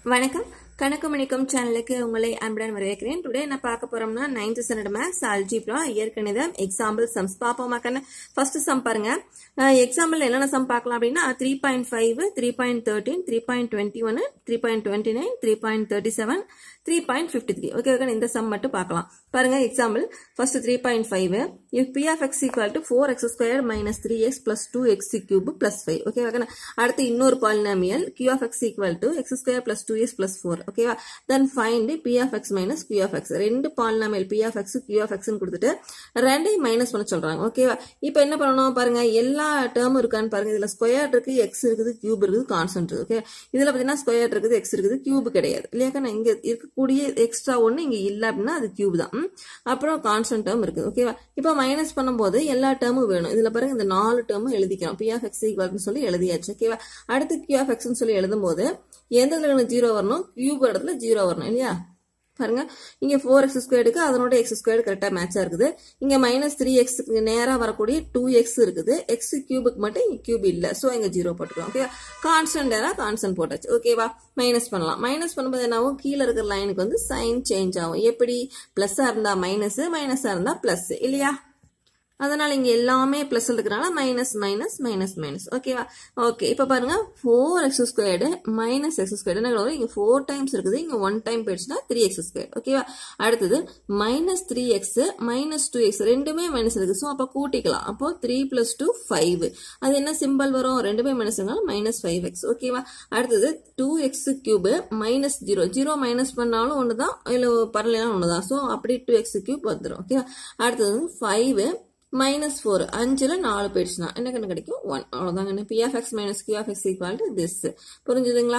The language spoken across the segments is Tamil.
வணக்கம் கணக்கு மணிக்கம் சேனலுக்கு உங்களை அன்புடன் வரவேற்கிறேன் டுடே என்ன பார்க்க போறோம்னா நைன்த் ஸ்டாண்டர்ட் மேத்ஸ் அல்ஜிப்ரா இயற்கணிதம் எக்ஸாம்பிள் சம்ஸ் பார்ப்போமா கண்ணு ஃபர்ஸ்ட் சம் பாருங்க எக்ஸாம்பிள் என்னென்ன சம் பார்க்கலாம் அப்படின்னா three point five three point thirteen three point twenty one three point twenty nine three point thirty seven three point fifty three okay okay இந்த சம் மட்டும் பார்க்கலாம் பாருங்க example first three point five if p of x equal to four x square minus three x plus two x cube plus five okay okay அடுத்து இன்னொரு polynomial q of x equal to x square plus two x plus four ஓகேவா then find p of x minus q of x ரெண்டு polynomial p of x q of எக்ஸ்னு கொடுத்துட்டு ரெண்டையும் மைனஸ் பண்ண சொல்றாங்க ஓகேவா இப்போ என்ன பண்ணணும் பாருங்க எல்லா டேர்மும் இருக்கான்னு பாருங்க இதுல ஸ்கொயர் இருக்கு எக்ஸ் இருக்குது கியூப் இருக்குது கான்ஸ்டன்ட் இருக்கு ஓகே இதுல பாத்தீங்கன்னா ஸ்கொயர் இருக்குது எக்ஸ் இருக்குது கியூப் கிடையாது இல்லையாக்கா நான் இங்க இருக்கக்கூடிய எக்ஸ்ட்ரா ஒன்று இங்க இல்லை அப்படின்னா அது கியூப் தான் ம். அப்புறம் கான்ஸ்டன்ட் டேர்ம் இருக்குது ஓகேவா இப்போ மைனஸ் பண்ணும்போது எல்லா டேர்மும் வேணும் இதுல பாருங்க இந்த நாலு டேர்மும் எழுதிக்கிறோம் பி ஆஃப் எக்ஸ் ஈக்குவல்னு சொல்லி எழுதியாச்சு ஓகேவா அடுத்து கியூ ஆஃப் எக்ஸ்னு சொல்லி எழுதும்போது எந்த இடத்துல ஜீரோ வரணும் கியூப் இடத்துல ஜீரோ வரணும் இல்லையா பாருங்க இங்க ஃபோர் எக்ஸ் ஸ்கொயர்டுக்கு அதனோட எக்ஸ் ஸ்கொயர்டு கரெக்டா மேட்சா இருக்குது இங்க மைனஸ் த்ரீ எக்ஸ்க்கு நேரா வரக்கூடிய டூ எக்ஸ் இருக்குது எக்ஸ் கியூபுக்கு மட்டும் இங்க கியூப் இல்ல சோ இங்க ஜீரோ போட்டுக்கலாம் ஓகே கான்ஸ்டன்ட் நேரா கான்ஸ்டன்ட் போட்டாச்சு ஓகேவா மைனஸ் பண்ணலாம் மைனஸ் பண்ணும்போது என்ன ஆகும் கீழே இருக்கிற லைனுக்கு வந்து சைன் சேஞ்ச் ஆகும் எப்படி பிளஸ்ஸா இருந்தா மைனஸ் மைனஸா இருந்தா பிளஸ் இல்லையா அதனால இங்க எல்லாமே பிளஸ் இருக்கிறனால மைனஸ் மைனஸ் மைனஸ் மைனஸ் ஓகேவா ஓகே இப்ப பாருங்க four x squared minus x squared என்ன வரும் இங்க ஃபோர் டைம்ஸ் இருக்குது இங்க ஒன் டைம் போயிடுச்சுன்னா த்ரீ எக்ஸ் ஸ்கொயர் ஓகேவா அடுத்தது minus three x minus two x ரெண்டுமே மைனஸ் இருக்கு ஸோ அப்போ கூட்டிக்கலாம் அப்போ த்ரீ பிளஸ் டூ ஃபைவ் அது என்ன சிம்பிள் வரும் ரெண்டுமே மைனஸ் மைனஸ் ஃபைவ் எக்ஸ் ஓகேவா அடுத்தது two x cube minus zero zero minus பண்ணாலும் ஒன்று தான் இல்லை பரலாம் ஒன்று தான் ஸோ அப்படி டூ எக்ஸ் கியூப் வந்துடும் ஓகேவா அடுத்தது ஃபைவ் மைனஸ் ஃபோர் அஞ்சுல நாலு போயிடுச்சுன்னா என்ன கண்ணு கிடைக்கும் ஒன் அவ்வளோதாங்க p of x minus q of x equal to this புரிஞ்சுதுங்களா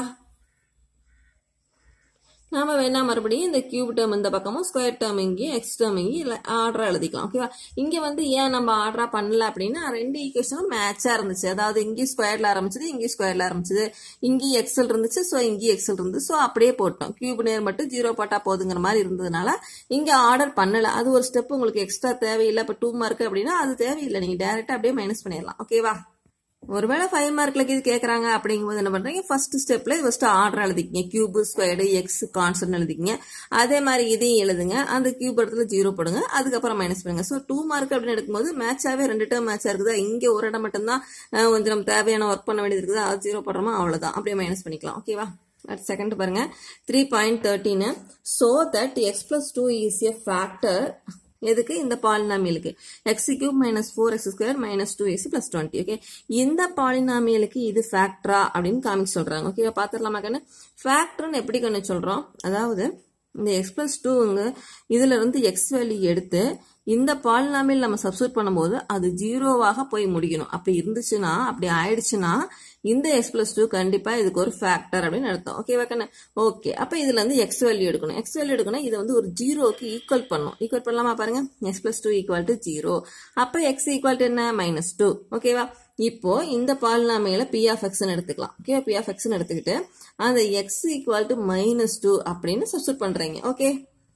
நாம வேணா மறுபடியும் இந்த கியூப் டேர்ம் இந்த பக்கமும் ஸ்கொயர் டேர்ம் இங்கேயும் எக்ஸ் டேர்ம் இங்கேயும் இல்லை ஆர்டரா எழுதிக்கலாம் ஓகேவா இங்க வந்து ஏன் நம்ம ஆர்டரா பண்ணல அப்படின்னா ரெண்டு ஈக்குவேஷனும் மேட்சா இருந்துச்சு அதாவது இங்கேயும் ஸ்கொயர்ல ஆரம்பிச்சது இங்கேயும் ஸ்கொயர்ல ஆரம்பிச்சது இங்கேயும் எக்ஸல் இருந்துச்சு ஸோ இங்கேயும் எக்ஸல் இருந்துச்சு ஸோ அப்படியே போட்டோம் கியூப் நேர் மட்டும் ஜீரோ போட்டா போதுங்கிற மாதிரி இருந்ததுனால இங்க ஆர்டர் பண்ணல அது ஒரு ஸ்டெப் உங்களுக்கு எக்ஸ்ட்ரா தேவையில்லை இப்போ டூ மார்க் அப்படின்னா அது தேவையில்லை நீங்க டேரக்டா அப்படியே மைனஸ் பண்ணிடலாம் ஓகேவா ஒருவேளை ஃபைவ் மார்க்ல இது கேட்கறாங்க அப்படிங்கும்போது என்ன பண்றீங்க ஃபர்ஸ்ட் ஸ்டெப்ல ஃபர்ஸ்ட் ஆர்டர் எழுதிக்கிங்க கியூப் ஸ்கொயர்டு எக்ஸ் கான்ஸ்டன்ட் எழுதிக்கிங்க அதே மாதிரி இதையும் எழுதுங்க அந்த கியூப் இடத்துல ஜீரோ போடுங்க அதுக்கப்புறம் மைனஸ் பண்ணுங்க ஸோ டூ மார்க் அப்படின்னு எடுக்கும்போது மேட்சாவே ரெண்டு டேர்ம் மேட்சா இருக்குதா இங்க ஒரு இடம் மட்டும்தான் அஹ், கொஞ்சம் நம்ம தேவையான ஒர்க் பண்ண வேண்டியது இருக்குதா அது ஜீரோ போடுறோமா அவ்வளவுதான் அப்படியே மைனஸ் பண்ணிக்கலாம் ஓகேவா அடுத்த செகண்ட் பாருங்க three point thirteen so that x plus two is a factor எதுக்கு இந்த பாலினாமியலுக்கு x cube minus four x square minus two x plus twenty okay இந்த பாலினாமியலுக்கு இது ஃபேக்டரா அப்படின்னு காமிக்க சொல்றாங்க ஓகே பார்த்துடலாமா கண்ணு ஃபேக்டர்னு எப்படி கண்ணு சொல்றோம் அதாவது இந்த எக்ஸ் பிளஸ் டூங்க இதுல இருந்து எக்ஸ் வேல்யூ எடுத்து இந்த பாலினாமியல் நம்ம சப்ஸ்டியூட் பண்ணும்போது அது ஜீரோவாக போய் முடிக்கணும் அப்படி இருந்துச்சுன்னா அப்படி ஆயிடுச்சுன்னா இந்த எக்ஸ் பிளஸ் டூ கண்டிப்பா இதுக்கு ஒரு ஃபேக்டர் அப்படின்னு அர்த்தம் ஓகேவா கண்ணு ஓகே அப்ப இதுல இருந்து எக்ஸ் வேல்யூ எடுக்கணும் எக்ஸ் வேல்யூ எடுக்கணும் இதை வந்து ஒரு ஜீரோக்கு ஈக்குவல் பண்ணும் ஈக்குவல் பண்ணலாமா பாருங்க x plus two equal to zero அப்ப எக்ஸ் ஈக்குவல் டு என்ன மைனஸ் டூ ஓகேவா இப்போ இந்த பாலினாமையில பி ஆஃப் எக்ஸ் எடுத்துக்கலாம் ஓகே பி ஆஃப் எக்ஸ் எடுத்துக்கிட்டு அந்த x equal to minus two அப்படின்னு சப்ஸ்டியூட் பண்றீங்க ஓகே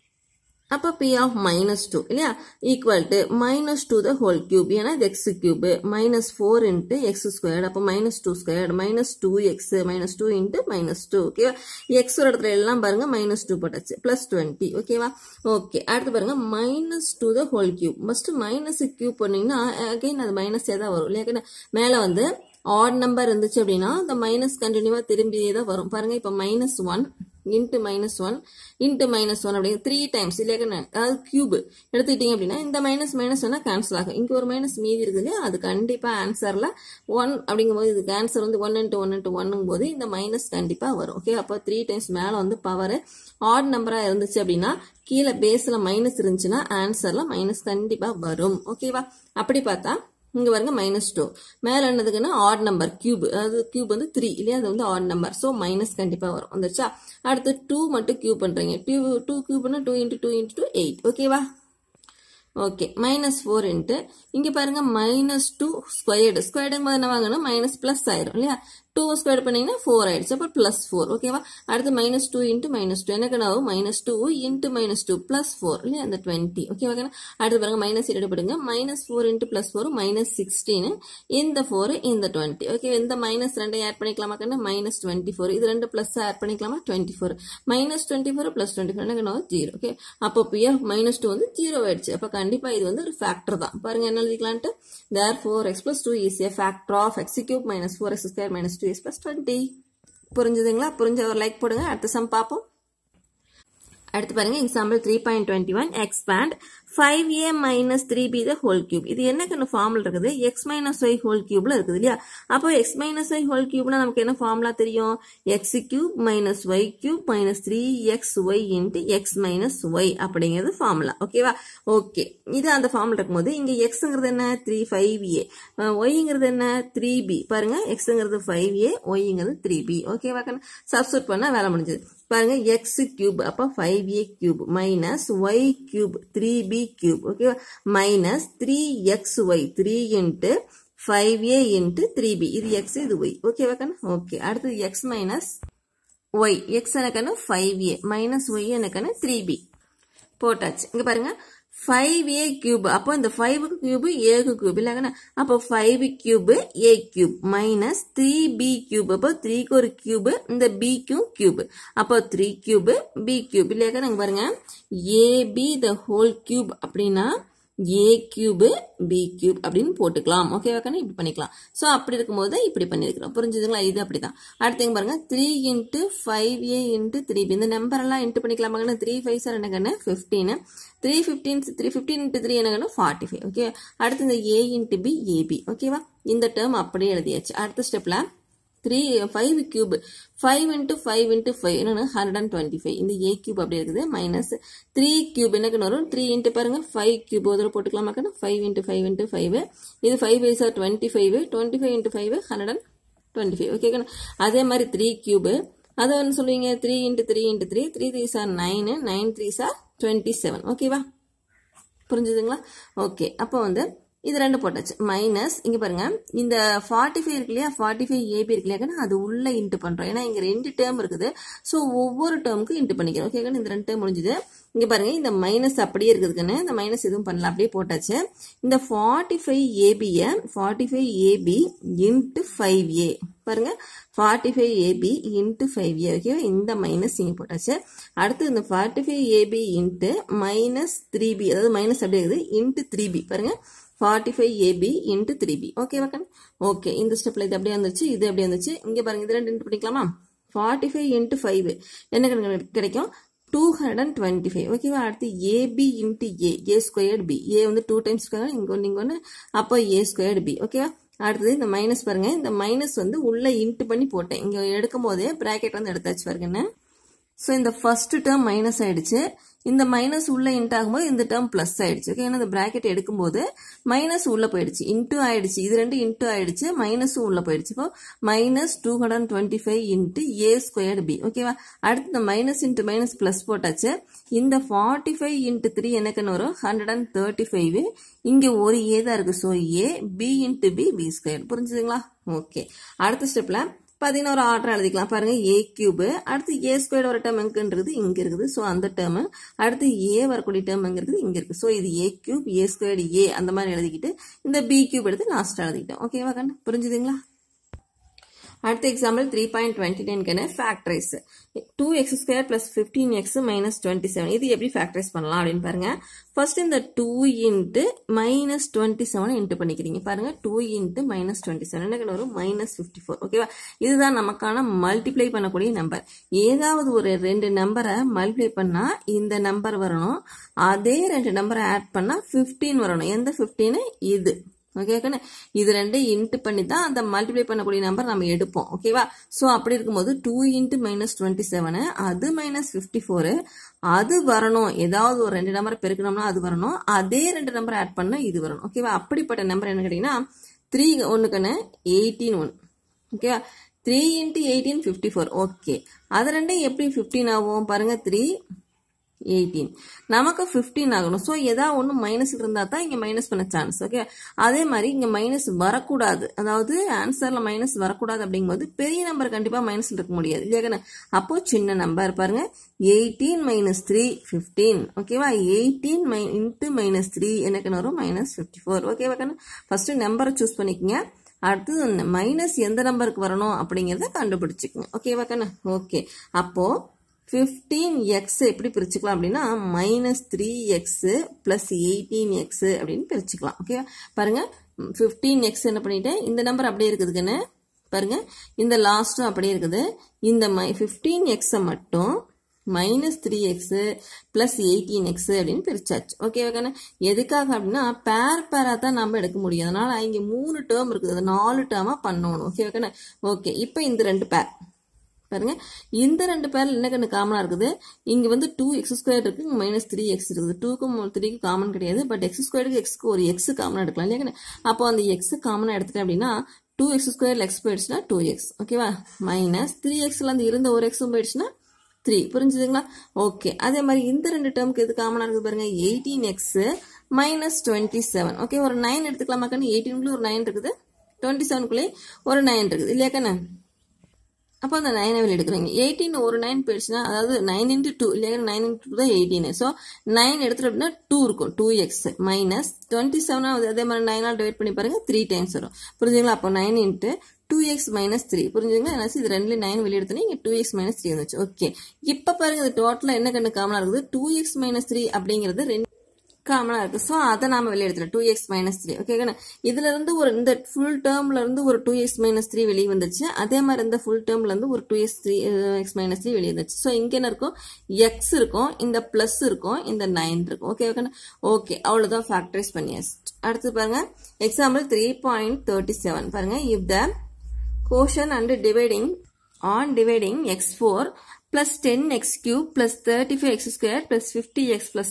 அப்போ பி ஆஃப் மைனஸ் டூ இல்லையா equal to minus two the whole cube ஏன்னா இது x cube minus four into x squared அப்போ minus two squared minus two x minus two into minus two ஓகேவா எக்ஸ் ஒரு இடத்துல எல்லாம் பாருங்க மைனஸ் டூ போட்டாச்சு பிளஸ் டுவெண்ட்டி ஓகேவா ஓகே அடுத்து பாருங்க minus two the whole cube first minus cube பண்ணீங்கன்னா அகைன் அது மைனஸே தான் வரும் இல்லையா மேலே வந்து ஆட் நம்பர் இருந்துச்சு அப்படின்னா இந்த மைனஸ் கண்டினியூவா திரும்பியே தான் வரும் பாருங்க இப்போ minus one into minus one into minus one அப்படிங்க த்ரீ டைம்ஸ் இல்லையா அதாவது கியூப் எடுத்துக்கிட்டீங்க அப்படின்னா இந்த மைனஸ் மைனஸ் ஒன்னா கேன்சல் ஆகும் இங்கே ஒரு மைனஸ் மீதி இருக்குது இல்லையா அது கண்டிப்பாக ஆன்சரில் ஒன் அப்படிங்கும்போது இதுக்கு ஆன்சர் வந்து ஒன் இன்ட்டு ஒன் இன்ட்டு ஒன்னும் போது இந்த மைனஸ் கண்டிப்பாக வரும் ஓகே அப்போ த்ரீ டைம்ஸ் மேலே வந்து பவர் ஆட் நம்பராக இருந்துச்சு அப்படின்னா கீழே பேஸில் மைனஸ் இருந்துச்சுன்னா ஆன்சரில் மைனஸ் கண்டிப்பாக வரும் ஓகேவா அப்படி பார்த்தா இங்க பாருங்க மைனஸ் டூ மேல என்னதுக்குன்னா ஆட் நம்பர் கியூப் அதாவது கியூப் வந்து த்ரீ இல்லையா அது வந்து ஆட் நம்பர் ஸோ மைனஸ் கண்டிப்பா வரும் வந்துருச்சா அடுத்து டூ மட்டும் கியூப் பண்றீங்க டூ டூ கியூப்னா two into two into two eight ஓகேவா ஓகே மைனஸ் ஃபோர் இன்ட்டு இங்க பாருங்க மைனஸ் டூ ஸ்கொயர்டு ஸ்கொயர்டுங்க போது என்ன வாங்கணும் மைனஸ் பிளஸ் ஆயிரும் இல்லையா டூ ஸ்கொயர் பண்ணீங்கன்னா ஃபோர் ஆயிடுச்சு அப்போ ப்ளஸ் ஃபோர் ஓகேவா அடுத்து minus two into minus two எனக்கு ஆகும் minus two into minus two plus four இல்லையா அந்த டுவெண்ட்டி ஓகேவா அடுத்து பாருங்க மைனஸ் எடுப்படுங்க minus four into plus four minus sixteen இந்த ஃபோர் இந்த டுவெண்ட்டி ஓகே இந்த மைனஸ் ரெண்டையும் ஆட் பண்ணிக்கலாமா கண்ணா மைனஸ் டுவெண்ட்டி ஃபோர் இது ரெண்டு ப்ளஸ் ஆட் பண்ணிக்கலாமா twenty four minus twenty four plus twenty four எனக்கு ஜீரோ ஓகே அப்போ பி ஆஃப் மைனஸ் டூ வந்து ஜீரோ ஆயிடுச்சு அப்போ கண்டிப்பா இது வந்து ஒரு ஃபேக்டர் தான் பாருங்க என்ன எழுதிக்கலான்ட்டு therefore x plus two is a factor of x cube minus four x square minus two x plus twenty புரிஞ்சுதுங்களா புரிஞ்ச ஒரு லைக் போடுங்க அடுத்த சம் பார்ப்போம் அடுத்து பாருங்க example three point twenty one expand five a minus three b the whole cube இது என்ன கண்ணு ஃபார்முலா இருக்குது எக்ஸ் மைனஸ் ஒய் ஹோல் கியூப்ல இருக்குது இல்லையா அப்போ எக்ஸ் மைனஸ் ஒய் ஹோல் கியூப்னா நமக்கு என்ன ஃபார்முலா தெரியும் x cube minus y cube minus three x y into x minus y அப்படிங்கிறது ஃபார்முலா ஓகேவா ஓகே இது அந்த ஃபார்முலா இருக்கும்போது இங்க எக்ஸ்ங்கிறது என்ன த்ரீ ஃபைவ் ஏ ஒய்ங்கிறது என்ன த்ரீ பி பாருங்க எக்ஸ்ங்கிறது ஃபைவ் ஏ ஒய்ங்கிறது த்ரீ பி ஓகேவா கண்ணு சப்ஸ்டியூட் பண்ணா வேலை முடிஞ்சது பாருங்க எக்ஸ் கியூப் அப்போ five a cube minus y cube three b cube ஓகேவா minus three x y three into five a into three b இது எக்ஸ் இது ஒய் ஓகேவா கண்ணு ஓகே அடுத்தது எக்ஸ் மைனஸ் ஒய் எக்ஸ் எனக்கான ஃபைவ் ஏ மைனஸ் ஒய் எனக்கான த்ரீ பி போட்டாச்சு இங்க பாருங்க ஃபைவ் ஏ கியூப் அப்போ இந்த ஃபைவுக்கு கியூப் ஏக்கு கியூப் இல்லைங்கண்ணா அப்போ five cube a cube minus three b cube அப்போ த்ரீக்கு ஒரு கியூப் இந்த பிக்கும் கியூப் அப்போ த்ரீ கியூப் பி கியூப் இல்லையாக்கா நாங்கள் பாருங்க ஏபி த ஹோல் கியூப் அப்படின்னா ஏ கியூபு பி கியூப் அப்படின்னு போட்டுக்கலாம் ஓகேவாக்கானே இப்படி பண்ணிக்கலாம் ஸோ அப்படி இருக்கும்போது இப்படி பண்ணியிருக்கிறோம் புரிஞ்சுதுங்களா இது அப்படிதான் அடுத்து எங்க பாருங்க three into five a into three b இந்த நம்பர் எல்லாம் இன்ட்டு பண்ணிக்கலாமாங்கண்ணா த்ரீ ஃபைவ் சார் என்னங்கண்ணா fifteen three fifteen three fifteen into three என்னங்கண்ணா ஃபார்ட்டி ஃபைவ் ஓகே அடுத்து இந்த ஏ இன்ட்டு பி ஏபி ஓகேவா இந்த டேர்ம் அப்படியே எழுதியாச்சு அடுத்த ஸ்டெப்ல three five cube five into five into five என்னன்னு ஹண்ட்ரட் அண்ட் டுவெண்ட்டி ஃபைவ் இந்த ஏ கியூப் அப்படி இருக்குது மைனஸ் த்ரீ கியூப் என்னக்கு வரும் த்ரீ இன்ட்டு பாருங்க ஃபைவ் கியூப் ஒரு போட்டுக்கலாமாக்கா five into five into five இது five five sir twenty five twenty five into five hundred and twenty five ஓகேக்கா அதே மாதிரி த்ரீ கியூப் அதை வந்து சொல்லுவீங்க three into three into three three three sir nine nine three sir twenty seven ஓகேவா புரிஞ்சுதுங்களா ஓகே அப்போ வந்து இது ரெண்டு போட்டாச்சு மைனஸ் இங்க பாருங்க இந்த ஃபார்ட்டி ஃபைவ் இருக்கு இல்லையா ஃபார்ட்டி ஃபைவ் ஏபி இருக்கு இல்லையா அது உள்ள இன்ட்டு பண்றோம் ஏன்னா இங்க ரெண்டு டேர்ம் இருக்குது ஸோ ஒவ்வொரு டேர்முக்கும் இன்ட்டு பண்ணிக்கிறோம் ஓகே இந்த ரெண்டு டேர்ம் முடிஞ்சுது இங்க பாருங்க இந்த மைனஸ் அப்படியே இருக்குதுக்குன்னு இந்த மைனஸ் எதுவும் பண்ணல அப்படியே போட்டாச்சு இந்த ஃபார்ட்டி ஃபைவ் ஏபிய forty five a b into five a பாருங்க forty five a b into five a ஓகேவா இந்த மைனஸ் இங்கே போட்டாச்சு அடுத்து இந்த forty five a b into minus three b அதாவது மைனஸ் அப்படியே இருக்குது இன்ட்டு த்ரீ பி பாருங்க forty five a b into three b ஓகேவா கண் ஓகே இந்த ஸ்டெப்ல இது அப்படியே வந்துச்சு இது அப்படியே வந்துச்சு இங்கே பாருங்க இது ரெண்டு இன்ட்டு பண்ணிக்கலாமா ஃபார்ட்டி ஃபைவ் இன்ட்டு ஃபைவ் என்ன கணக்கு கிடைக்கும் two hundred and twenty five ஓகேவா அடுத்து a b into a a squared b a வந்து டூ டைம்ஸ் இருக்காங்க இங்கே ஒன்று இங்கே ஒன்று அப்போ ஏ ஸ்கொயர்டு பி ஓகேவா அடுத்தது இந்த மைனஸ் பாருங்க இந்த மைனஸ் வந்து உள்ள இன்ட்டு பண்ணி போட்டேன் இங்கே எடுக்கும் போதே ப்ராக்கெட் வந்து எடுத்தாச்சு பாருங்கன்னு ஸோ இந்த ஃபர்ஸ்ட் டேர்ம் மைனஸ் ஆயிடுச்சு இந்த மைனஸ் உள்ள இன்ட் ஆகும்போது இந்த டேர்ம் பிளஸ் ஆயிடுச்சு ஓகே ஏன்னா இந்த பிராக்கெட் எடுக்கும்போது மைனஸ் உள்ள போயிடுச்சு இன்ட்டு ஆயிடுச்சு இது ரெண்டு இன்ட்டு ஆயிடுச்சு மைனஸும் உள்ள போயிடுச்சு இப்போ minus two hundred twenty five into a squared b ஓகேவா அடுத்து இந்த மைனஸ் இன்ட்டு மைனஸ் பிளஸ் போட்டாச்சு இந்த ஃபார்ட்டி ஃபைவ் இன்ட்டு த்ரீ எனக்குன்னு வரும் ஹண்ட்ரட் அண்ட் தேர்ட்டி ஃபைவ் இங்கே ஒரு ஏ தான் இருக்கு so a b into b b square புரிஞ்சுதுங்களா ஓகே அடுத்த ஸ்டெப்ல பதினோரு ஆர்டர் எழுதிக்கலாம் பாருங்க ஏ கியூபு அடுத்து ஏ ஸ்கொயர் ஒரு டேர்ம் எங்குன்றது இங்க இருக்குது ஸோ அந்த டேர்ம் அடுத்து ஏ வரக்கூடிய டேர்ம் எங்க இருக்குது இங்க இருக்கு ஸோ இது ஏ கியூப் ஏ ஸ்கொயர் ஏ அந்த மாதிரி எழுதிக்கிட்டு இந்த பி கியூப் எடுத்து லாஸ்ட் எழுதிக்கிட்டோம் ஓகேவா கண்ணு புரிஞ்சுதுங்களா அடுத்த எக்ஸாம்பிள் த்ரீ பாயிண்ட் டுவெண்ட்டி நைன்கான factorise two x square plus fifteen x minus twenty seven இது எப்படி ஃபேக்டரைஸ் பண்ணலாம் அப்படின்னு பாருங்க ஃபர்ஸ்ட் இந்த two into minus twenty seven into பண்ணிக்கிறீங்க பாருங்க two into minus twenty seven என்ன வரும் மைனஸ் ஃபிஃப்டி ஃபோர் ஓகேவா இதுதான் நமக்கான மல்டிப்ளை பண்ணக்கூடிய நம்பர் ஏதாவது ஒரு ரெண்டு நம்பரை மல்டிப்ளை பண்ணா இந்த நம்பர் வரணும் அதே ரெண்டு நம்பரை ஆட் பண்ணா ஃபிஃப்டீன் வரணும் எந்த ஃபிஃப்டீனு இது ஓகேக்கண்ணே இது ரெண்டு இன்ட்டு பண்ணி தான் அந்த மல்டிப்ளை பண்ணக்கூடிய நம்பர் நம்ம எடுப்போம் ஓகேவா ஸோ அப்படி இருக்கும்போது two into minus twenty seven அது மைனஸ் ஃபிஃப்டி ஃபோரு அது வரணும் ஏதாவது ஒரு ரெண்டு நம்பரை பெருக்கணும்னா அது வரணும் அதே ரெண்டு நம்பர் ஆட் பண்ணா இது வரணும் ஓகேவா அப்படிப்பட்ட நம்பர் என்ன கேட்டீங்கன்னா த்ரீ ஒன்றுக்குன்னு எயிட்டீன் ஒன் ஓகேவா three into eighteen fifty four okay அது ரெண்டும் எப்படி ஃபிஃப்டீன் ஆகும் பாருங்க த்ரீ எயிட்டீன் நமக்கு ஃபிஃப்டீன் ஆகணும் ஸோ ஏதாவது ஒன்று மைனஸ் இருந்தால் தான் இங்கே மைனஸ் பண்ண சான்ஸ் ஓகே அதே மாதிரி இங்கே மைனஸ் வரக்கூடாது அதாவது ஆன்சரில் மைனஸ் வரக்கூடாது அப்படிங்கும்போது பெரிய நம்பர் கண்டிப்பாக மைனஸ் இருக்க முடியாது இல்லையா அப்போ சின்ன நம்பர் பாருங்க எயிட்டீன் மைனஸ் த்ரீ ஃபிஃப்டீன் ஓகேவா எயிட்டீன் மை இன்ட்டு மைனஸ் த்ரீ எனக்கு வரும் மைனஸ் ஃபிஃப்டி ஃபோர் ஓகேவா கண்ணு ஃபஸ்ட்டு நம்பரை சூஸ் பண்ணிக்கங்க அடுத்து மைனஸ் எந்த நம்பருக்கு வரணும் அப்படிங்கிறத கண்டுபிடிச்சிக்கங்க ஓகேவா கண்ணு ஓகே அப்போது ஃபிஃப்டீன் எக்ஸ் எப்படி பிரிச்சுக்கலாம் அப்படின்னா minus three x plus eighteen x அப்படின்னு பிரிச்சுக்கலாம் ஓகே பாருங்க ஃபிஃப்டீன் எக்ஸ் என்ன பண்ணிட்டேன் இந்த நம்பர் அப்படியே இருக்குதுக்குன்னு பாருங்க இந்த லாஸ்ட்டும் அப்படியே இருக்குது இந்த மை ஃபிஃப்டீன் எக்ஸை மட்டும் minus three x plus eighteen x அப்படின்னு பிரிச்சாச்சு ஓகே ஓகேண்ணா எதுக்காக அப்படின்னா பேர் பேராக தான் நம்ம எடுக்க முடியும் அதனால இங்கே மூணு டேர்ம் இருக்குது அது நாலு டேர்மாக பண்ணணும் ஓகே ஓகேண்ணா ஓகே இப்போ இந்த ரெண்டு பேர் பாருங்க இந்த ரெண்டு பேர்ல என்ன கண்ணு காமனா இருக்குது இங்க வந்து டூ எக்ஸ் ஸ்கொயர் இருக்கு இங்க மைனஸ் த்ரீ எக்ஸ் இருக்குது டூக்கும் த்ரீக்கும் காமன் கிடையாது பட் எக்ஸ் ஸ்கொயருக்கு எக்ஸ்க்கு ஒரு எக்ஸ் காமனா எடுக்கலாம் இல்லையா அப்போ அந்த எக்ஸ் காமனா எடுத்துட்டேன் அப்படின்னா டூ எக்ஸ் ஸ்கொயர் எக்ஸ் போயிடுச்சுன்னா டூ எக்ஸ் ஓகேவா மைனஸ் த்ரீ எக்ஸ்ல அந்த இருந்த ஒரு எக்ஸும் போயிடுச்சுன்னா த்ரீ புரிஞ்சுதுங்களா ஓகே அதே மாதிரி இந்த ரெண்டு டேர்முக்கு எது காமனா இருக்குது பாருங்க eighteen x minus twenty seven okay ஒரு நைன் எடுத்துக்கலாமா கண்ணு எயிட்டீனுக்குள்ளே ஒரு நைன் இருக்குது டுவெண்ட்டி செவனுக்குள்ளே ஒரு நைன் இருக்குது இல்லையா கண்ணு அப்போ அந்த நைனை வெளியே எடுக்கிறீங்க எயிட்டீன் ஒரு நைன் போயிடுச்சுன்னா அதாவது நைன் இன்ட்டு டூ இல்லையா நைன் இன்ட்டு டூ தான் எயிட்டீன் ஸோ நைன் எடுத்துட்டு அப்படின்னா டூ இருக்கும் டூ எக்ஸ் மைனஸ் டுவெண்ட்டி செவனா அதே மாதிரி நைனால் டிவைட் பண்ணி பாருங்க த்ரீ டைம்ஸ் வரும் புரிஞ்சுங்களா அப்போ nine into two x minus three புரிஞ்சுங்களா என்ன இது ரெண்டுல நைன் வெளியே எடுத்தோன்னே இங்கே டூ எக்ஸ் மைனஸ் த்ரீ வந்துச்சு ஓகே இப்போ பாருங்க இது டோட்டலாக என்ன கண்ணு காமனாக இருக்குது டூ எக்ஸ் மைனஸ் த்ரீ அப்படிங்கிறது ரெண்டு காமனாக இருக்குது ஸோ அதை நாம வெளியே எடுத்துட்டோம் டூ எக்ஸ் மைனஸ் த்ரீ ஓகேங்கண்ணா இதுல இருந்து ஒரு இந்த ஃபுல் டேர்ம்ல இருந்து ஒரு டூ எக்ஸ் மைனஸ் த்ரீ வெளியே வந்துச்சு அதே மாதிரி இந்த ஃபுல் டேர்ம்ல இருந்து ஒரு two x three x minus three வெளியே வந்துச்சு ஸோ இங்க என்ன இருக்கும் எக்ஸ் இருக்கும் இந்த பிளஸ் இருக்கும் இந்த நைன் இருக்கும் ஓகே ஓகேண்ணா ஓகே அவ்வளோதான் ஃபேக்டரைஸ் பண்ணியாச்சு அடுத்து பாருங்க example three point thirty seven பாருங்க if the quotient and dividing on dividing x four plus 10x cube plus 35x square plus 50x plus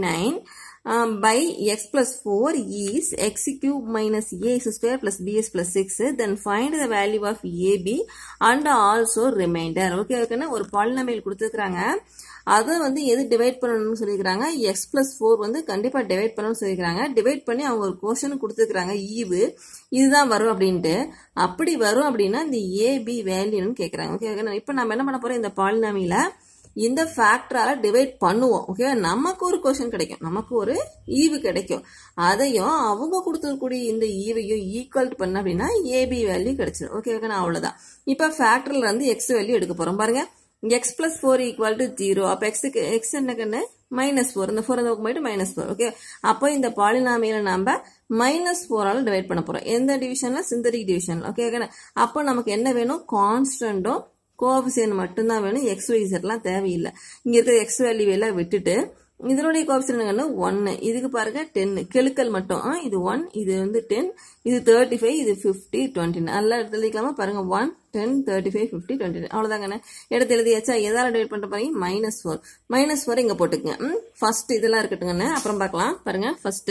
29 um, by x plus 4 is x cube minus ax square plus bs plus 6 then find the value of ab and also remainder okay ஓகேன்னா ஒரு பாலினாமியல் கொடுத்துருக்காங்க அதை வந்து எது டிவைட் பண்ணணும்னு சொல்லியிருக்காங்க எக்ஸ் பிளஸ் ஃபோர் வந்து கண்டிப்பாக டிவைட் பண்ணணும்னு சொல்லியிருக்காங்க டிவைட் பண்ணி அவங்க ஒரு கொஷன் கொடுத்துருக்காங்க ஈவு இதுதான் வரும் அப்படின்ட்டு அப்படி வரும் அப்படின்னா இந்த ஏபி வேல்யூன்னு கேட்குறாங்க ஓகே ஓகே இப்போ நம்ம என்ன பண்ண போகிறோம் இந்த பாலினாமியில இந்த ஃபேக்டரால டிவைட் பண்ணுவோம் ஓகே நமக்கு ஒரு கொஷின் கிடைக்கும் நமக்கு ஒரு ஈவு கிடைக்கும் அதையும் அவங்க கொடுத்துருக்கூடிய இந்த ஈவையும் ஈக்குவல் பண்ண அப்படின்னா ஏபி வேல்யூ கிடைச்சிடும் ஓகே ஓகே அவ்வளோதான் இப்போ ஃபேக்டரில் இருந்து எக்ஸ் வேல்யூ எடுக்க போகிறோம் பாருங்க x plus four equal to zero அப்போ எக்ஸுக்கு எக்ஸ் என்ன கண்ணு மைனஸ் ஃபோர் இந்த ஃபோர் அந்த பக்கம் போயிட்டு மைனஸ் ஃபோர் ஓகே அப்போ இந்த பாலினாமியில நம்ம மைனஸ் ஃபோரால் டிவைட் பண்ண போறோம் எந்த டிவிஷன்ல சிந்தரிக் டிவிஷன்ல ஓகே ஓகே அப்போ நமக்கு என்ன வேணும் கான்ஸ்டன்டும் கோபிசியன் மட்டும்தான் வேணும் எக்ஸ் ஒய்செட்லாம் தேவையில்லை இங்க இருக்கிற எக்ஸ் வேல்யூ எல்லாம் விட்டுட்டு இதனுடைய கோபிசியன் ஒன்னு இதுக்கு பாருங்க டென் கெழுக்கல் மட்டும் இது ஒன் இது வந்து டென் இது தேர்ட்டி ஃபைவ் இது ஃபிஃப்டி டுவெண்ட்டி நல்லா எடுத்து எழுதிக்கலாமா பாருங்க one ten thirty five fifty twenty அவ்வளோதாங்கண்ணே எடுத்து எழுதியாச்சா எதால டிவைட் பண்ணுற பாருங்க மைனஸ் ஃபோர் மைனஸ் ஃபோர் இங்கே போட்டுக்கங்க ஃபர்ஸ்ட் இதெல்லாம் இருக்கட்டுங்கண்ணே அப்புறம் பார்க்கலாம் பாருங்க ஃபர்ஸ்ட்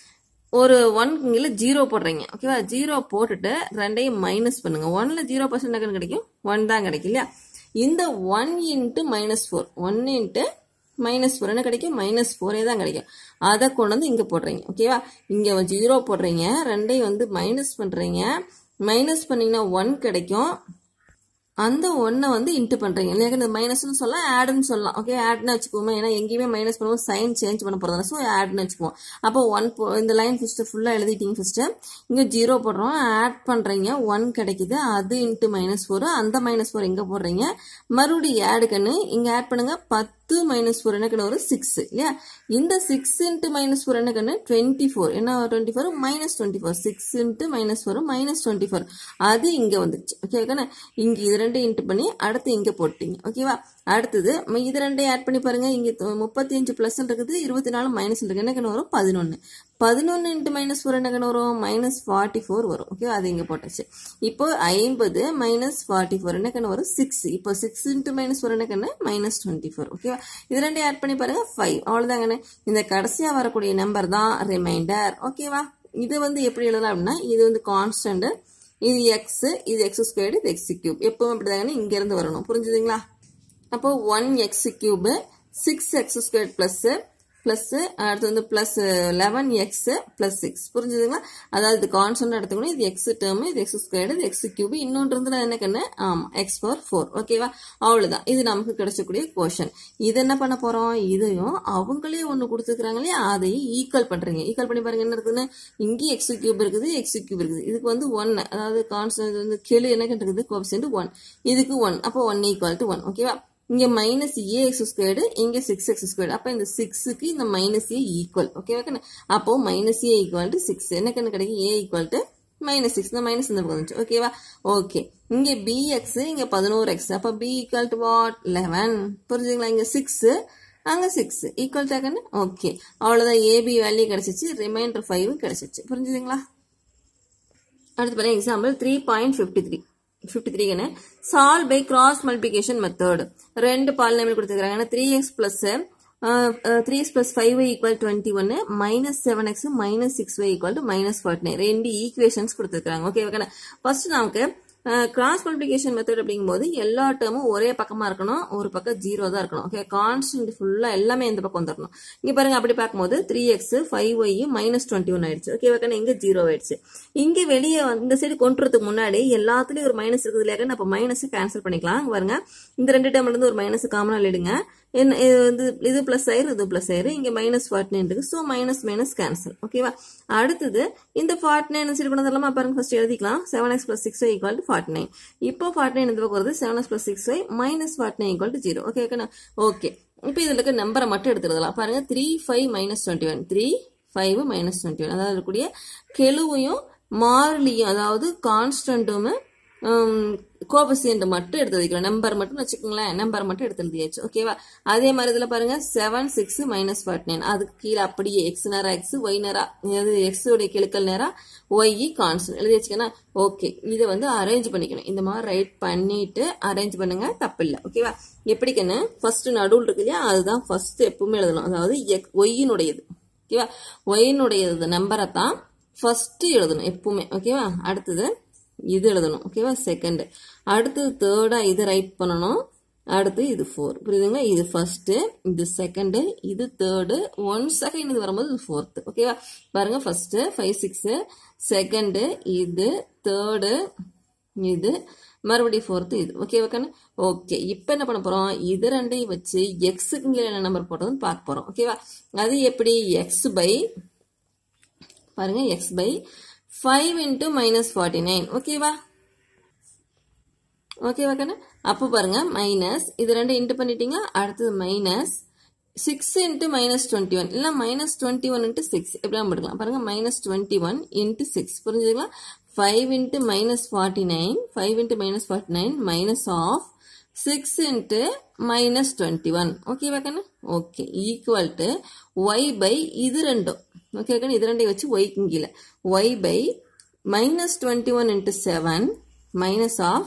ஒரு ஒன் இங்கே ஜீரோ போடுறீங்க ஓகேவா ஜீரோ போட்டுட்டு ரெண்டையும் மைனஸ் பண்ணுங்க ஒன்ல ஜீரோ பர்சன்ட் கிடைக்கும் ஒன் தான் கிடைக்கும் இல்லையா இந்த one into minus four one into minus four என்ன கிடைக்கும் மைனஸ் ஃபோரே தான் கிடைக்கும் அதை கொண்டு வந்து இங்கே போடுறீங்க ஓகேவா இங்கே ஜீரோ போடுறீங்க ரெண்டையும் வந்து மைனஸ் பண்ணுறீங்க மைனஸ் பண்ணிங்கன்னா ஒன் கிடைக்கும் அந்த ஒன்னை வந்து இன்ட்டு பண்ணுறீங்க இல்லையா இந்த மைனஸ்னு சொல்லலாம் ஆடுன்னு சொல்லலாம் ஓகே ஆட்னு வச்சுக்கோமே ஏன்னா எங்கேயுமே மைனஸ் பண்ணுவோம் சைன் சேஞ்ச் பண்ண போகிறதால ஸோ ஆட்னு வச்சுக்குவோம் அப்போ ஒன் இந்த லைன் ஃபஸ்ட்டு ஃபுல்லாக எழுதிட்டீங்க ஃபஸ்ட்டு இங்கே ஜீரோ போடுறோம் ஆட் பண்ணுறீங்க ஒன் கிடைக்குது அது இன்ட்டு மைனஸ் ஃபோர் அந்த மைனஸ் ஃபோர் எங்கே போடுறீங்க மறுபடியும் ஆடு கண்ணு இங்கே ஆட் பண்ணுங்க பத்து மைனஸ் ஃபோர் என்ன கண்ணு வரும் சிக்ஸ் இல்லையா இந்த சிக்ஸ் இன்ட்டு மைனஸ் ஃபோர் என்ன கண்ணு டுவெண்ட்டி ஃபோர் என்ன twenty four minus twenty four six into minus four minus twenty four அது இங்கே வந்துருச்சு ஓகே கண்ணு இங்கே இது ரெண்டு இன்ட்டு பண்ணி அடுத்து இங்கே போட்டீங்க ஓகேவா அடுத்தது இது ரெண்டையும் ஆட் பண்ணி பாருங்க இங்கே முப்பத்தி அஞ்சு பிளஸ் இருக்குது இருபத்தி நாலு மைனஸ் இருக்கு என்ன கண்ணு வரும் பதினொன்று பதினொன்று இன்ட்டு மைனஸ் ஃபோர் என்ன கண்ணு வரும் மைனஸ் ஃபார்ட்டி ஃபோர் வரும் ஓகேவா அது இங்கே போட்டாச்சு இப்போ ஐம்பது மைனஸ் ஃபார்ட்டி ஃபோர் என்ன கண்ணு வரும் சிக்ஸ் இப்போ சிக்ஸ் இன்ட்டு மைனஸ் ஃபோர் என்ன கண்ணு மைனஸ் டுவெண்ட்டி ஃபோர் ஓகேவா இது ரெண்டையும் ஆட் பண்ணி பாருங்க ஃபைவ் அவ்வளோதாங்கண்ணே இந்த கடைசியாக வரக்கூடிய நம்பர் தான் ரிமைண்டர் ஓகேவா இது வந்து எப்படி எழுதலாம் அப்படின்னா இது வந்து கான்ஸ்டன்ட் இது எக்ஸ் இது எக்ஸ் ஸ்கொயர்டு இது எக்ஸ் கியூப் எப்பவும் அப்படிதாங்கன்னு இங்கேருந்து வரணும் புரிஞ்சுதுங்களா அப்போ one x cube six x square plus plus அடுத்து வந்து plus eleven x plus six புரிஞ்சுதுங்களா அதாவது இது கான்ஸ்டன்ட் எடுத்துக்கணும் இது எக்ஸ் டேர்ம் இது எக்ஸ் ஸ்கொயர்டு இது எக்ஸ் கியூப் இன்னொன்று இருந்தது என்ன கண்ணு ஆமாம் எக்ஸ் பவர் ஃபோர் ஓகேவா அவ்வளோதான் இது நமக்கு கிடைச்சக்கூடிய போர்ஷன் இது என்ன பண்ண போகிறோம் இதையும் அவங்களே ஒன்று கொடுத்துருக்காங்க இல்லையா அதையும் ஈக்குவல் பண்ணுறீங்க ஈக்குவல் பண்ணி பாருங்க என்ன இருக்குதுன்னு இங்கேயும் எக்ஸ் கியூப் இருக்குது எக்ஸ் கியூப் இருக்குது இதுக்கு வந்து ஒன்று அதாவது கான்ஸ்டன்ட் வந்து கெழு என்ன இருக்குது கோபிசென்ட் ஒன் இதுக்கு ஒன் அப்போ ஒன் ஈக்குவல் டு ஒன் ஓகேவா இங்க மைனஸ் ஏ எக்ஸ் ஸ்கொயர்டு இங்க சிக்ஸ் எக்ஸ் ஸ்கொயர்டு அப்ப இந்த சிக்ஸுக்கு இந்த மைனஸ் ஏ ஈக்குவல் ஓகேவா அப்போ minus a equal to six என்ன கண்ணு கிடைக்கும் a equal to minus six இந்த மைனஸ் இந்த பக்கம் வந்துச்சு ஓகேவா ஓகே இங்க பி எக்ஸ் இங்க பதினோரு எக்ஸ் அப்ப b equal to what eleven புரிஞ்சுங்களா இங்க சிக்ஸ் அங்க சிக்ஸ் ஈக்குவல் டாக்கன்னு ஓகே அவ்வளவுதான் ஏபி வேல்யூ கிடைச்சிச்சு ரிமைண்டர் ஃபைவ் கிடைச்சிச்சு புரிஞ்சுதுங்களா அடுத்து பாருங்க example three point fifty three fifty த்ரீன்னு solve by cross multiplication method ரெண்டு பாலினமில் கொடுத்துருக்காங்க three x plus three x plus five y equal twenty ஒன்னு minus seven x minus six y equal to minus forty nine ரெண்டு ஈக்குவேஷன்ஸ் கொடுத்துருக்காங்க ஓகே ஓகே ஃபர்ஸ்ட் நமக்கு கிராஸ் மல்டிபிகேஷன் மெத்தட் அப்படிங்கும்போது எல்லா டேர்மும் ஒரே பக்கமா இருக்கணும் ஒரு பக்கம் ஜீரோ தான் இருக்கணும் ஓகே கான்ஸ்டன்ட் ஃபுல்லா எல்லாமே இந்த பக்கம் வந்துடணும் இங்க பாருங்க அப்படி பார்க்கும்போது three x five y minus twenty one ஆயிடுச்சு ஓகே ஓகே இங்க ஜீரோ ஆயிடுச்சு இங்க வெளியே இந்த சைடு கொண்டுறதுக்கு முன்னாடி எல்லாத்துலயும் ஒரு மைனஸ் இருக்குது இல்லையா அப்ப மைனஸ் கேன்சல் பண்ணிக்கலாம் இங்க பாருங்க இந்த ரெண்டு டேர்ம்ல இருந்து ஒரு மைனஸ் காமனா எழுடுங்க என்ன இது இது பிளஸ் ஆயிரு இது பிளஸ் ஆயிரு இங்க மைனஸ் ஃபார்ட்டி நைன் இருக்கு ஸோ மைனஸ் மைனஸ் கேன்சல் ஓகேவா அடுத்தது இந்த ஃபார்ட்டி நைன் சரி கொண்டு வரலாமா பாருங்க ஃபர்ஸ்ட் எழுதிக்கலாம் seven x plus six y equal to forty nine இப்போ ஃபார்ட்டி நைன் இந்த பக்கம் வருது seven x plus six y minus forty nine equal to zero okay okay okay இப்போ இதுல இருக்க நம்பரை மட்டும் எடுத்துருதலாம் பாருங்க three five minus twenty one three five minus twenty one அதாவது இருக்கக்கூடிய கெழுவையும் மாறிலியும் அதாவது கான்ஸ்டன்ட்டும் கோபசியன்ட் மட்டும் எடுத்து வைக்கிறோம் நம்பர் மட்டும் வச்சுக்கோங்களேன் நம்பர் மட்டும் எடுத்து எழுதியாச்சு ஓகேவா அதே மாதிரி இதுல பாருங்க seven six minus forty nine அதுக்கு கீழே அப்படியே எக்ஸ் நேரா எக்ஸ் ஒய் நேரா அதாவது எக்ஸ் உடைய கிழக்கல் நேரா ஒய் கான்ஸ்டன்ட் எழுதி வச்சுக்கணும் ஓகே இதை வந்து அரேஞ்ச் பண்ணிக்கணும் இந்த மாதிரி ரைட் பண்ணிட்டு அரேஞ்ச் பண்ணுங்க தப்பு இல்லை ஓகேவா எப்படிக்கன்னு ஃபர்ஸ்ட் நடுவில் இருக்கு இல்லையா அதுதான் ஃபர்ஸ்ட் எப்பவுமே எழுதணும் அதாவது ஒய்யினுடையது ஓகேவா ஒய்யினுடையது நம்பரை தான் ஃபர்ஸ்ட் எழுதணும் எப்பவுமே ஓகேவா அடுத்தது இது எழுதணும் ஓகேவா செகண்ட் அடுத்தது தேர்டா இது ரைட் பண்ணணும் அடுத்து இது ஃபோர் புரியுதுங்களா இது ஃபர்ஸ்ட் இது செகண்ட் இது தேர்டு ஒன் செகண்ட் இது வரும்போது இது ஃபோர்த் ஓகேவா பாருங்க ஃபர்ஸ்ட் ஃபைவ் சிக்ஸ் செகண்ட் இது தேர்டு இது மறுபடியும் ஃபோர்த்து இது ஓகே ஓகேண்ணா ஓகே இப்போ என்ன பண்ண போறோம் இது ரெண்டையும் வச்சு எக்ஸுக்கு இங்கே என்ன நம்பர் போட்டதுன்னு பார்க்க போறோம் ஓகேவா அது எப்படி எக்ஸ் பை பாருங்க x by five into minus forty nine ஓகேவா ஓகேவா கண்ணு அப்போ பாருங்க மைனஸ் இது ரெண்டு இன்ட்டு பண்ணிட்டீங்களா அடுத்தது minus six into minus twenty one இல்லை minus twenty one into six எப்படிலாம் போட்டுக்கலாம் பாருங்க minus twenty one into six புரிஞ்சுதுங்களா five into minus forty nine five into minus forty nine minus of six into minus twenty one ஓகேவா கண்ணு okay equal to y by இது ரெண்டும் ஓகே கண்ணு இது ரெண்டையும் வச்சு ஒய்க்கு கீழே y by minus twenty one into seven minus of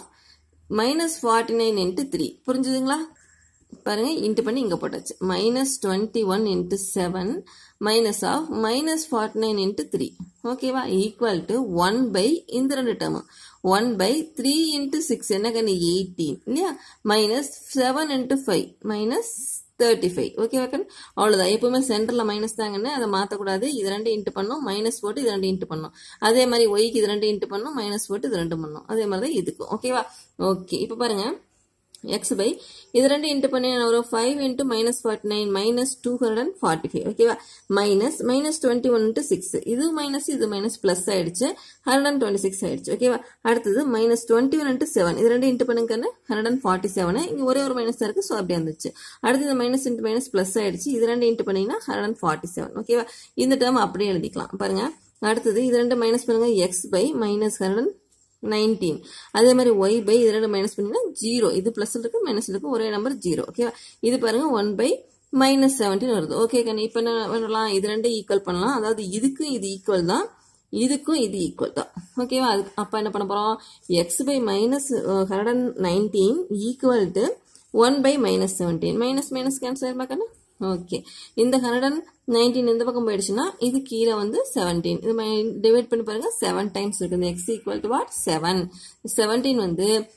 minus forty nine into three புரிஞ்சுதுங்களா பாருங்க இன்ட்டு பண்ணி இங்க போட்டாச்சு minus twenty one into seven minus of minus forty nine into three ஓகேவா ஈக்குவல் டு ஒன் பை இந்த ரெண்டு term one by three into six என்ன கண்ணு எயிட்டீன் இல்லையா minus seven into five minus thirty five ஓகேவா கண்ணு அவ்வளோதான் எப்பவுமே சென்டரில் மைனஸ் தாங்கன்னு அதை மாற்றக்கூடாது இது ரெண்டு இன்ட்டு பண்ணும் மைனஸ் போட்டு இது ரெண்டு இன்ட்டு பண்ணும் அதே மாதிரி ஒய்க்கு இது ரெண்டு இன்ட்டு பண்ணும் மைனஸ் போட்டு இது ரெண்டு பண்ணும் அதே மாதிரி தான் இதுக்கும் ஓகேவா ஓகே இப்போ பாருங்க எக்ஸ் பை இது ரெண்டு இன்ட்டு பண்ணி வரும் five into minus forty nine minus two hundred and forty five ஓகேவா minus minus twenty one into six இது மைனஸ் இது மைனஸ் பிளஸ் ஆயிடுச்சு ஹண்ட்ரட் அண்ட் டுவெண்ட்டி சிக்ஸ் ஆயிடுச்சு ஓகேவா அடுத்தது minus twenty one into seven இது ரெண்டு இன்ட்டு பண்ணுங்கன்னு ஹண்ட்ரட் அண்ட் ஃபார்ட்டி செவன் இங்கே ஒரே ஒரு மைனஸ் இருக்கு ஸோ அப்படியே இருந்துச்சு அடுத்தது மைனஸ் இன்ட்டு மைனஸ் பிளஸ் ஆயிடுச்சு இது ரெண்டு இன்ட்டு பண்ணீங்கன்னா ஹண்ட்ரட் அண்ட் ஃபார்ட்டி செவன் ஓகேவா இந்த டேர்ம் அப்படியே எழுதிக்கலாம் பாருங்க அடுத்தது இது ரெண்டு மைனஸ் பண்ணுங்க x by minus hundred nineteen அதே மாதிரி ஒய் பை இது ரெண்டு மைனஸ் பண்ணிங்கன்னா ஜீரோ இது பிளஸ் இருக்கு மைனஸ் இருக்கு ஒரே நம்பர் ஜீரோ ஓகேவா இது பாருங்க ஒன் பை மைனஸ் செவன்டீன் வருது ஓகே கண்ணு இப்போ என்ன பண்ணலாம் இது ரெண்டும் ஈக்குவல் பண்ணலாம் அதாவது இதுக்கும் இது ஈக்குவல் தான் இதுக்கும் இது ஈக்குவல் தான் ஓகேவா அதுக்கு அப்போ என்ன பண்ண போறோம் x by minus hundred and nineteen equal to one by minus seventeen minus minus cancel ஆயிருமா கண்ணு ஓகே இந்த ஹண்ட்ரட் அண்ட் நைன்டீன் இந்த பக்கம் போயிடுச்சுன்னா இது கீழே வந்து செவன்டீன் இது டிவைட் பண்ணி பாருங்க செவன் டைம்ஸ் இருக்கு இந்த x equal to what seven seventeen வந்து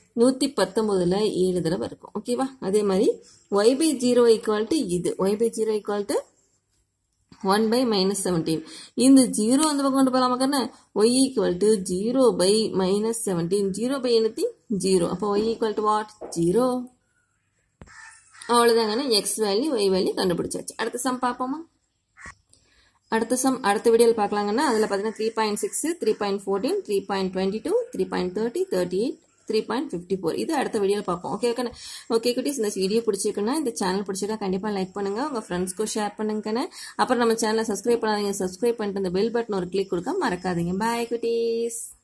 நூற்றி பத்தொம்போதில் ஏழு தடவை இருக்கும் ஓகேவா அதே மாதிரி y by zero equal to இது y by zero equal to one by minus seventeen இந்த ஜீரோ அந்த பக்கம் கொண்டு போகலாமா கண்ணு y equal to zero by minus seventeen zero by என்னத்தி ஜீரோ அப்போ y equal to what zero அவ்வளோதாங்கண்ணா எக்ஸ் வேல்யூ ஒய் வேல்யூ கண்டுபிடிச்சாச்சு அடுத்த சம் பார்ப்போமா அடுத்த சம் அடுத்த வீடியோவில் பார்க்கலாங்கன்னா அதில் பார்த்தீங்கன்னா three point six three point fourteen three point twenty two three point thirty thirty eight three point fifty four இது அடுத்த வீடியோவில் பார்ப்போம் ஓகே ஓகே ஓகே குட்டீஸ் இந்த வீடியோ பிடிச்சிருக்குன்னா இந்த சேனல் பிடிச்சிருக்கா கண்டிப்பாக லைக் பண்ணுங்க உங்கள் ஃப்ரெண்ட்ஸ்க்கும் ஷேர் பண்ணுங்கண்ணே அப்புறம் நம்ம சேனலை சப்ஸ்கிரைப் பண்ணாதீங்க சப்ஸ்கிரைப் பண்ணிட்டு அந்த பெல் பட்டன் ஒரு கிளிக் கொடுக்க மறக்காதீங்க பாய் குட்டீஸ்